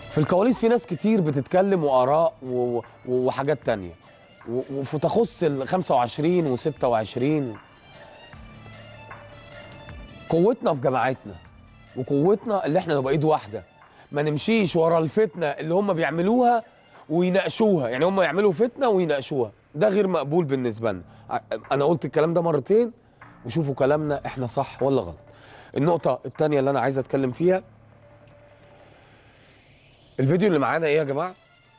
في الكواليس في ناس كتير بتتكلم واراء و- و- وحاجات تانية و- وفي تخص ال 25 و26 قوتنا في جماعتنا وقوتنا اللي احنا نبقى ايد واحده ما نمشيش ورا الفتنه اللي هم بيعملوها ويناقشوها يعني هم يعملوا فتنه ويناقشوها ده غير مقبول بالنسبه لنا ع- انا قلت الكلام ده مرتين وشوفوا كلامنا احنا صح ولا غلط النقطه الثانيه اللي انا عايز اتكلم فيها الفيديو اللي معانا ايه يا جماعه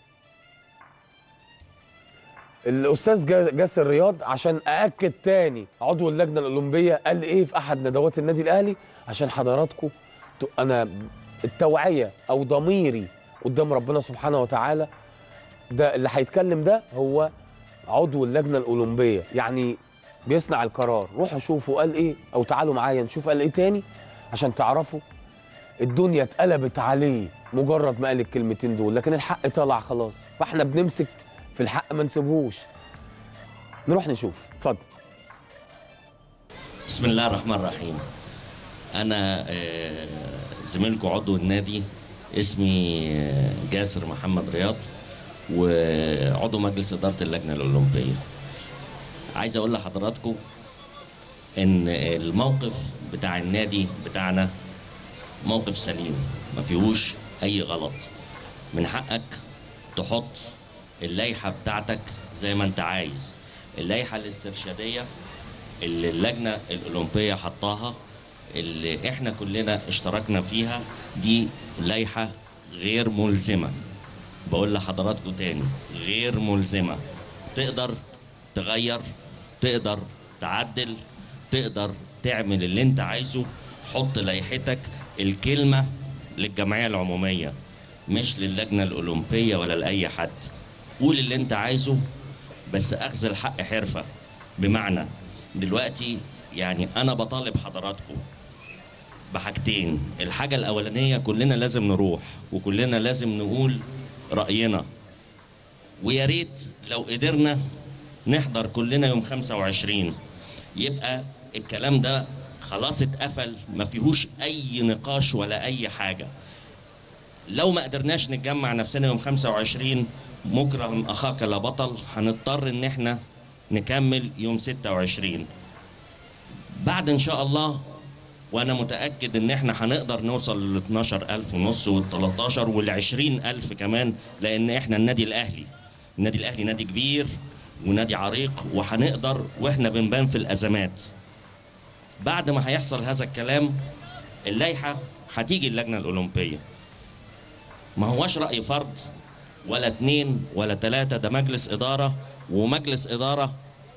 الاستاذ جا- جاسر رياض عشان ااكد تاني عضو اللجنه الاولمبيه قال ايه في احد ندوات النادي الاهلي عشان حضراتكم ت- انا التوعيه او ضميري قدام ربنا سبحانه وتعالى ده اللي هيتكلم ده هو عضو اللجنه الاولمبيه يعني بيصنع القرار روحوا شوفوا قال ايه او تعالوا معايا نشوف قال ايه تاني عشان تعرفوا الدنيا اتقلبت عليه مجرد ما قال الكلمتين دول لكن الحق طلع خلاص فاحنا بنمسك في الحق ما نسيبهوش نروح نشوف اتفضل بسم الله الرحمن الرحيم انا آه، زميلكم عضو النادي اسمي آه، جاسر محمد رياض وعضو مجلس اداره اللجنه الاولمبيه عايز اقول لحضراتكم ان الموقف بتاع النادي بتاعنا موقف سليم ما فيهوش اي غلط من حقك تحط اللائحه بتاعتك زي ما انت عايز اللائحه الاسترشاديه اللي اللجنه الاولمبيه حطاها اللي احنا كلنا اشتركنا فيها دي لائحه غير ملزمه بقول لحضراتكم تاني غير ملزمه تقدر تغير تقدر تعدل تقدر تعمل اللي انت عايزه حط لائحتك الكلمه للجمعيه العموميه مش للجنه الاولمبيه ولا لاي حد قول اللي انت عايزه بس اخذ الحق حرفه بمعنى دلوقتي يعني انا بطالب حضراتكم بحاجتين الحاجه الاولانيه كلنا لازم نروح وكلنا لازم نقول راينا ويا ريت لو قدرنا نحضر كلنا يوم 25 يبقى الكلام ده خلاص اتقفل ما فيهوش اي نقاش ولا اي حاجه لو ما قدرناش نتجمع نفسنا يوم 25 مكرم اخاك لا بطل هنضطر ان احنا نكمل يوم 26 بعد ان شاء الله وانا متاكد ان احنا هنقدر نوصل لل 12000 ونص وال 13 وال 20000 كمان لان احنا النادي الاهلي النادي الاهلي نادي كبير ونادي عريق وهنقدر واحنا بنبان في الازمات بعد ما هيحصل هذا الكلام اللائحه هتيجي اللجنه الاولمبيه ما هواش راي فرد ولا اتنين ولا تلاته ده مجلس اداره ومجلس اداره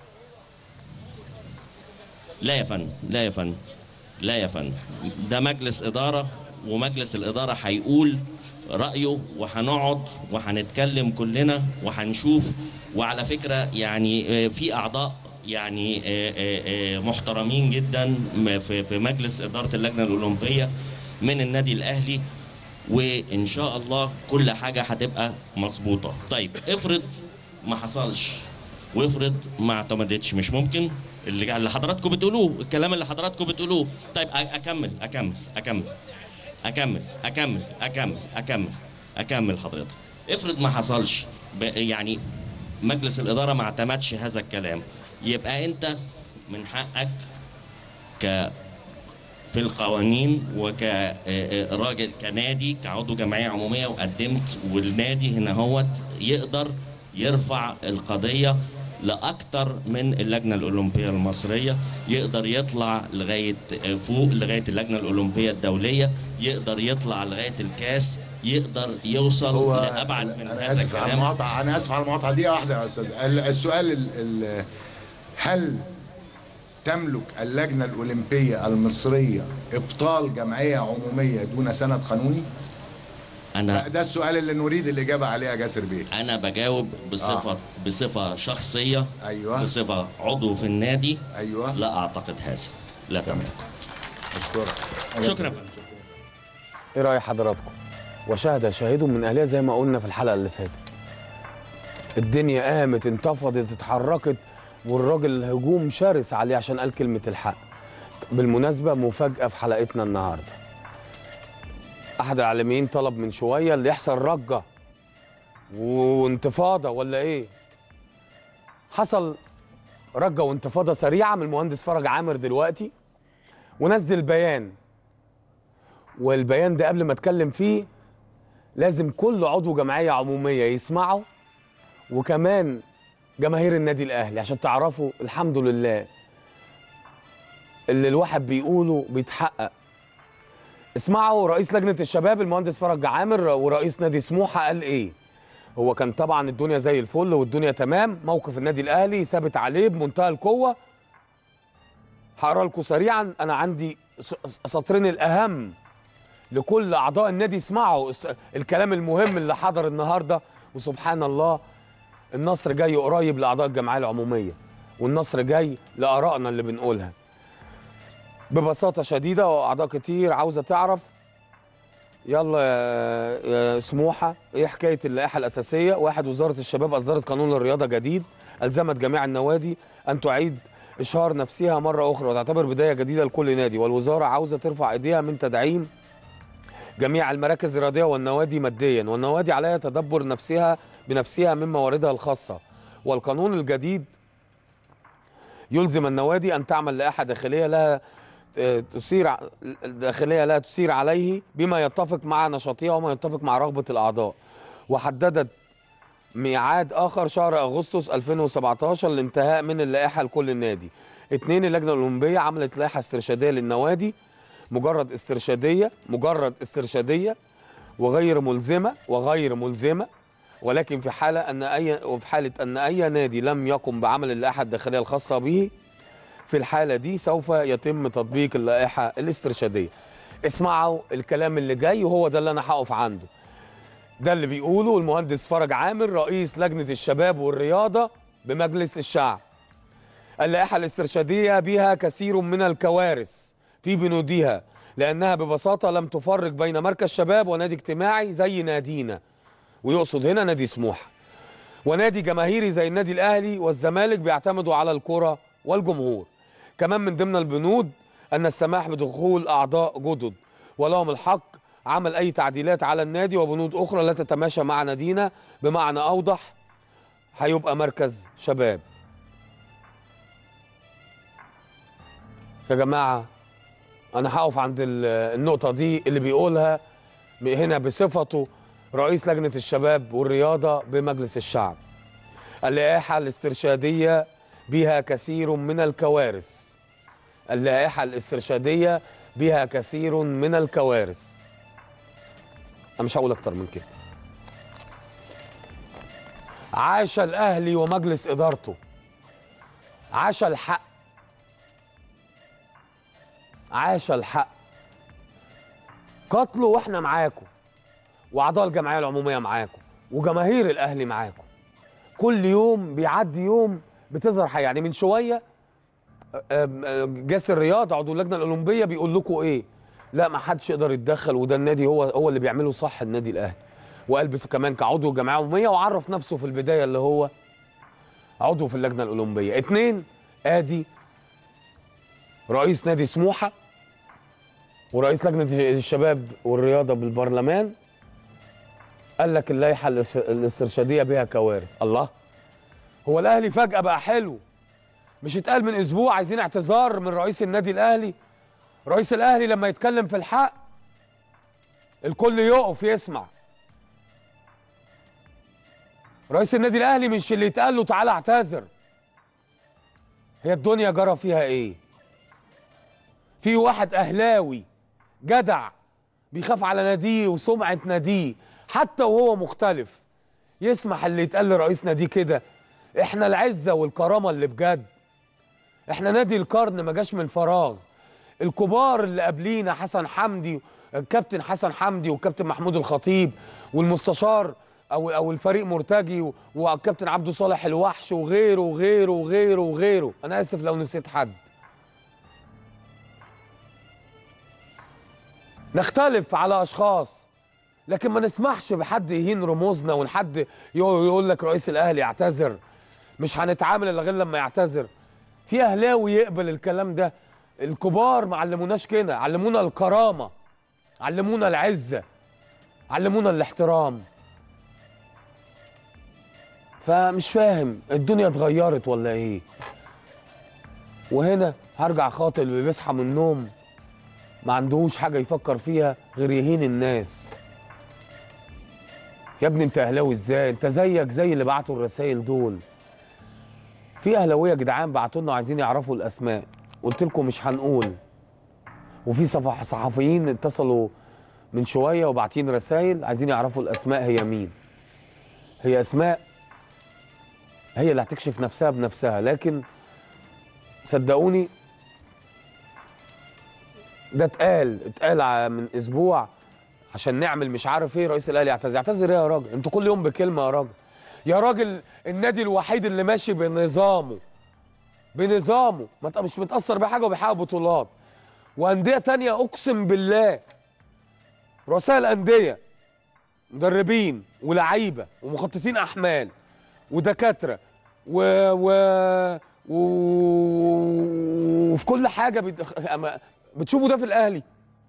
لا يا فندم لا يا فندم لا يا فندم ده مجلس إدارة ومجلس الإدارة هيقول رأيه وهنقعد وهنتكلم كلنا وهنشوف وعلى فكرة يعني آه، في أعضاء يعني آه، آه، آه، محترمين جدا م- في في مجلس إدارة اللجنة الأولمبية من النادي الأهلي وإن شاء الله كل حاجة هتبقى مظبوطة طيب افرض ما حصلش وافرض ما اعتمدتش مش ممكن اللي اللي حضراتكم بتقولوه الكلام اللي حضراتكم بتقولوه طيب أ- اكمل اكمل اكمل اكمل اكمل اكمل اكمل اكمل حضرتك افرض ما حصلش ب- يعني مجلس الاداره ما اعتمدش هذا الكلام يبقى انت من حقك ك في القوانين وكراجل كنادي كعضو جمعيه عموميه وقدمت والنادي هنا هوت يقدر يرفع القضيه لاكثر من اللجنه الاولمبيه المصريه يقدر يطلع لغايه فوق لغايه اللجنه الاولمبيه الدوليه يقدر يطلع لغايه الكاس يقدر يوصل هو لابعد من انا هذا اسف على الكلام المقاطعه انا اسف على المقاطعه دقيقه واحده يا استاذ ال- السؤال ال ال هل تملك اللجنه الاولمبيه المصريه ابطال جمعيه عموميه دون سند قانوني؟ انا ده السؤال اللي نريد الاجابه عليه يا جاسر بيه انا بجاوب بصفه آه. بصفه شخصيه ايوه بصفه عضو في النادي ايوه لا اعتقد هذا لا تملك اشكرك شكرا فندم ايه راي حضراتكم وشهد شاهد من اهلها زي ما قلنا في الحلقه اللي فاتت الدنيا قامت انتفضت اتحركت والراجل هجوم شرس عليه عشان قال كلمه الحق بالمناسبه مفاجاه في حلقتنا النهارده احد العالميين طلب من شويه اللي يحصل رجه وانتفاضه ولا ايه حصل رجه وانتفاضه سريعه من المهندس فرج عامر دلوقتي ونزل بيان والبيان ده قبل ما اتكلم فيه لازم كل عضو جمعيه عموميه يسمعه وكمان جماهير النادي الاهلي عشان تعرفوا الحمد لله اللي الواحد بيقوله بيتحقق اسمعوا رئيس لجنه الشباب المهندس فرج عامر ورئيس نادي سموحه قال ايه هو كان طبعا الدنيا زي الفل والدنيا تمام موقف النادي الاهلي ثابت عليه بمنتهى القوه هقرا لكم سريعا انا عندي س- سطرين الاهم لكل اعضاء النادي اسمعوا الس- الكلام المهم اللي حضر النهارده وسبحان الله النصر جاي قريب لاعضاء الجمعيه العموميه والنصر جاي لارائنا اللي بنقولها ببساطه شديده واعضاء كتير عاوزه تعرف يلا يا- يا سموحه ايه حكايه اللائحه الاساسيه واحد وزاره الشباب اصدرت قانون الرياضه جديد الزمت جميع النوادي ان تعيد اشهار نفسها مره اخرى وتعتبر بدايه جديده لكل نادي والوزاره عاوزه ترفع ايديها من تدعيم جميع المراكز الرياضيه والنوادي ماديا والنوادي عليها تدبر نفسها بنفسها من مواردها الخاصه والقانون الجديد يلزم النوادي ان تعمل لائحه داخليه لها آه، تسير ع- داخليه لا تسير عليه بما يتفق مع نشاطها وما يتفق مع رغبه الاعضاء وحددت ميعاد اخر شهر اغسطس 2017 للانتهاء من اللائحه لكل نادي. اثنين اللجنه الاولمبيه عملت لائحه استرشاديه للنوادي مجرد استرشاديه مجرد استرشاديه وغير ملزمه وغير ملزمه ولكن في حاله ان اي وفي حاله ان اي نادي لم يقم بعمل اللائحه الداخليه الخاصه به في الحاله دي سوف يتم تطبيق اللائحه الاسترشاديه. اسمعوا الكلام اللي جاي وهو ده اللي انا هقف عنده. ده اللي بيقوله المهندس فرج عامر رئيس لجنه الشباب والرياضه بمجلس الشعب. اللائحه الاسترشاديه بها كثير من الكوارث في بنودها لانها ببساطه لم تفرق بين مركز شباب ونادي اجتماعي زي نادينا ويقصد هنا نادي سموحه ونادي جماهيري زي النادي الاهلي والزمالك بيعتمدوا على الكره والجمهور كمان من ضمن البنود ان السماح بدخول اعضاء جدد ولهم الحق عمل اي تعديلات على النادي وبنود اخرى لا تتماشى مع نادينا بمعنى اوضح هيبقى مركز شباب يا جماعه انا هقف عند ال- النقطه دي اللي بيقولها هنا بصفته رئيس لجنه الشباب والرياضه بمجلس الشعب اللائحه الاسترشاديه بها كثير من الكوارث اللائحه الاسترشاديه بها كثير من الكوارث انا مش هقول اكتر من كده عاش الاهلي ومجلس ادارته عاش الحق عاش الحق قتلوا واحنا معاكم واعضاء الجمعيه العموميه معاكم وجماهير الاهلي معاكم كل يوم بيعدي يوم بتظهر حاجه يعني من شويه آم، آم، جاسر رياض عضو اللجنه الاولمبيه بيقول لكم ايه لا ما حدش يقدر يتدخل وده النادي هو هو اللي بيعمله صح النادي الاهلي وقال بس كمان كعضو الجمعيه العموميه وعرف نفسه في البدايه اللي هو عضو في اللجنه الاولمبيه اتنين ادي رئيس نادي سموحه ورئيس لجنه الشباب والرياضه بالبرلمان قال لك اللائحه الاس- الاسترشاديه بها كوارث الله هو الاهلي فجاه بقى حلو مش اتقال من اسبوع عايزين اعتذار من رئيس النادي الاهلي رئيس الاهلي لما يتكلم في الحق الكل يقف يسمع رئيس النادي الاهلي مش اللي يتقال له تعالى اعتذر هي الدنيا جرى فيها ايه في واحد اهلاوي جدع بيخاف على ناديه وسمعه ناديه حتى وهو مختلف يسمح اللي يتقال لرئيس ناديه كده احنا العزه والكرامه اللي بجد احنا نادي القرن ما جاش من فراغ الكبار اللي قبلينا حسن حمدي الكابتن حسن حمدي والكابتن محمود الخطيب والمستشار او او الفريق مرتجي و- والكابتن عبده صالح الوحش وغيره وغيره وغيره وغيره انا اسف لو نسيت حد نختلف على اشخاص لكن ما نسمحش بحد يهين رموزنا ونحد يقول يقول لك رئيس الاهلي يعتذر مش هنتعامل الا غير لما يعتذر في اهلاوي يقبل الكلام ده الكبار ما علموناش كده علمونا الكرامه علمونا العزه علمونا الاحترام فمش فاهم الدنيا اتغيرت ولا ايه وهنا هرجع خاطئ اللي بيصحى من النوم ما عندهوش حاجه يفكر فيها غير يهين الناس يا ابني انت اهلاوي ازاي انت زيك زي اللي بعتوا الرسائل دول في اهلاويه يا جدعان بعتوا لنا عايزين يعرفوا الاسماء قلت لكم مش هنقول وفي صفح صحفيين اتصلوا من شويه وبعتين رسائل عايزين يعرفوا الاسماء هي مين هي اسماء هي اللي هتكشف نفسها بنفسها لكن صدقوني ده اتقال اتقال ع- من اسبوع عشان نعمل مش عارف ايه رئيس الاهلي يعتذر يعتذر ايه يا راجل انتوا كل يوم بكلمه يا راجل يا راجل النادي الوحيد اللي ماشي بنظامه بنظامه ما ت- مش متاثر بحاجه وبيحقق بطولات وانديه تانية اقسم بالله رؤساء الانديه مدربين ولاعيبه ومخططين احمال ودكاتره و... و... و... وفي كل حاجه بت... أما- بتشوفوا ده في الاهلي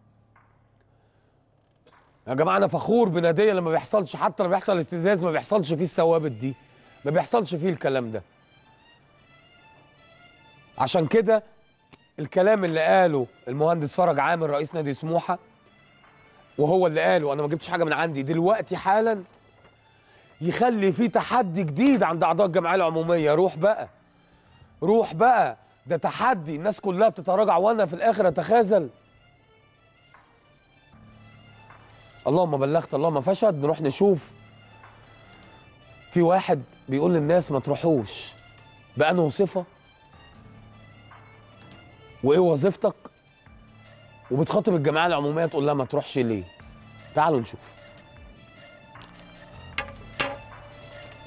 يا جماعه انا فخور بناديه لما بيحصلش حتى لما بيحصل استزاز ما بيحصلش فيه الثوابت دي ما بيحصلش فيه الكلام ده عشان كده الكلام اللي قاله المهندس فرج عامر رئيس نادي سموحه وهو اللي قاله انا ما جبتش حاجه من عندي دلوقتي حالا يخلي في تحدي جديد عند اعضاء الجمعيه العموميه روح بقى روح بقى ده تحدي الناس كلها بتتراجع وانا في الاخر اتخاذل اللهم بلغت اللهم فشد نروح نشوف في واحد بيقول للناس ما تروحوش بأنه صفة وايه وظيفتك وبتخاطب الجمعيه العموميه تقول لها ما تروحش ليه تعالوا نشوف